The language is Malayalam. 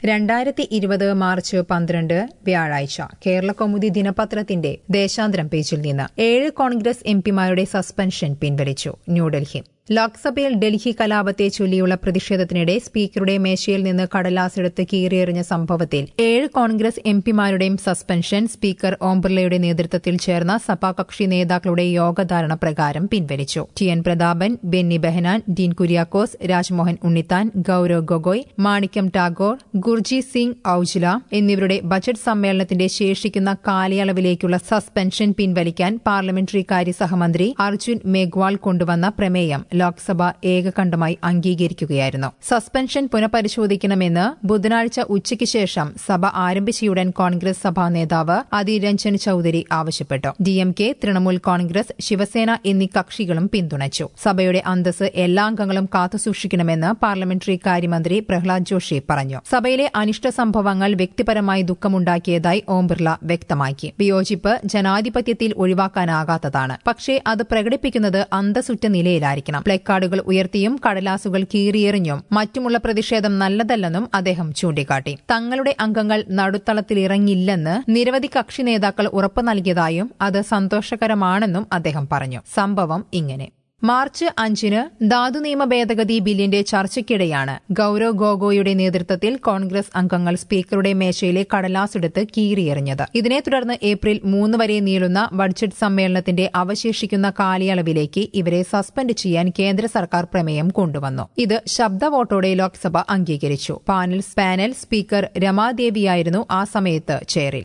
രണ്ടായിരത്തി ഇരുപത് മാർച്ച് പന്ത്രണ്ട് വ്യാഴാഴ്ച കേരള കൗമുദി ദിനപത്രത്തിന്റെ ദേശാന്തരം പേജിൽ നിന്ന് ഏഴ് കോൺഗ്രസ് എംപിമാരുടെ സസ്പെൻഷൻ പിൻവലിച്ചു ന്യൂഡൽഹി ലോക്സഭയിൽ ഡൽഹി കലാപത്തെ ചൊല്ലിയുള്ള പ്രതിഷേധത്തിനിടെ സ്പീക്കറുടെ മേശയിൽ നിന്ന് കടലാസെടുത്ത് കീറിയെറിഞ്ഞ സംഭവത്തിൽ ഏഴ് കോൺഗ്രസ് എംപിമാരുടെയും സസ്പെൻഷൻ സ്പീക്കർ ഓം ബിർളയുടെ നേതൃത്വത്തിൽ ചേർന്ന സഭാകക്ഷി നേതാക്കളുടെ യോഗധാരണ പ്രകാരം പിൻവലിച്ചു ടി എൻ പ്രതാപൻ ബെന്നി ബെഹനാൻ ഡീൻ കുര്യാക്കോസ് രാജ്മോഹൻ ഉണ്ണിത്താൻ ഗൌരവ് ഗൊഗോയ് മാണിക്യം ടാഗോർ ഗുർജി സിംഗ് ഔജ്ല എന്നിവരുടെ ബജറ്റ് സമ്മേളനത്തിന്റെ ശേഷിക്കുന്ന കാലയളവിലേക്കുള്ള സസ്പെൻഷൻ പിൻവലിക്കാൻ പാർലമെന്ററി കാര്യ സഹമന്ത്രി അർജുൻ മേഘ്വാൾ കൊണ്ടുവന്ന പ്രമേയം ലോക്സഭ ഏകകണ്ഠമായി അംഗീകരിക്കുകയായിരുന്നു സസ്പെൻഷൻ പുനഃപരിശോധിക്കണമെന്ന് ബുധനാഴ്ച ഉച്ചയ്ക്ക് ശേഷം സഭ ആരംഭിച്ചയുടൻ കോൺഗ്രസ് സഭാ നേതാവ് അധീർ രഞ്ജൻ ചൌധരി ആവശ്യപ്പെട്ടു ഡിഎംകെ തൃണമൂൽ കോൺഗ്രസ് ശിവസേന എന്നീ കക്ഷികളും പിന്തുണച്ചു സഭയുടെ അന്തസ് എല്ലാ അംഗങ്ങളും കാത്തുസൂക്ഷിക്കണമെന്ന് പാർലമെന്ററി കാര്യമന്ത്രി പ്രഹ്ലാദ് ജോഷി പറഞ്ഞു സഭയിലെ അനിഷ്ട സംഭവങ്ങൾ വ്യക്തിപരമായി ദുഃഖമുണ്ടാക്കിയതായി ഓം ബിർള വ്യക്തമാക്കി വിയോജിപ്പ് ജനാധിപത്യത്തിൽ ഒഴിവാക്കാനാകാത്തതാണ് പക്ഷേ അത് പ്രകടിപ്പിക്കുന്നത് അന്തസുറ്റ നിലയിലായിരിക്കണം പ്ലക്കാർഡുകൾ ഉയർത്തിയും കടലാസുകൾ കീറിയെറിഞ്ഞും മറ്റുമുള്ള പ്രതിഷേധം നല്ലതല്ലെന്നും അദ്ദേഹം ചൂണ്ടിക്കാട്ടി തങ്ങളുടെ അംഗങ്ങൾ നടുത്തളത്തിലിറങ്ങില്ലെന്ന് നിരവധി കക്ഷി നേതാക്കൾ ഉറപ്പു നൽകിയതായും അത് സന്തോഷകരമാണെന്നും അദ്ദേഹം പറഞ്ഞു സംഭവം ഇങ്ങനെ മാർച്ച് അഞ്ചിന് ധാതുനിയമ ഭേദഗതി ബില്ലിന്റെ ചർച്ചയ്ക്കിടെയാണ് ഗൌരവ് ഗൊഗോയുടെ നേതൃത്വത്തിൽ കോൺഗ്രസ് അംഗങ്ങൾ സ്പീക്കറുടെ മേശയിലെ കടലാസെടുത്ത് കീറിയെറിഞ്ഞത് ഇതിനെ തുടർന്ന് ഏപ്രിൽ മൂന്ന് വരെ നീളുന്ന ബഡ്ജറ്റ് സമ്മേളനത്തിന്റെ അവശേഷിക്കുന്ന കാലയളവിലേക്ക് ഇവരെ സസ്പെൻഡ് ചെയ്യാൻ കേന്ദ്ര സർക്കാർ പ്രമേയം കൊണ്ടുവന്നു ഇത് ശബ്ദ വോട്ടോടെ ലോക്സഭ അംഗീകരിച്ചു പാനൽ പാനൽ സ്പീക്കർ രമാദേവിയായിരുന്നു ആ സമയത്ത് ചെയറിൽ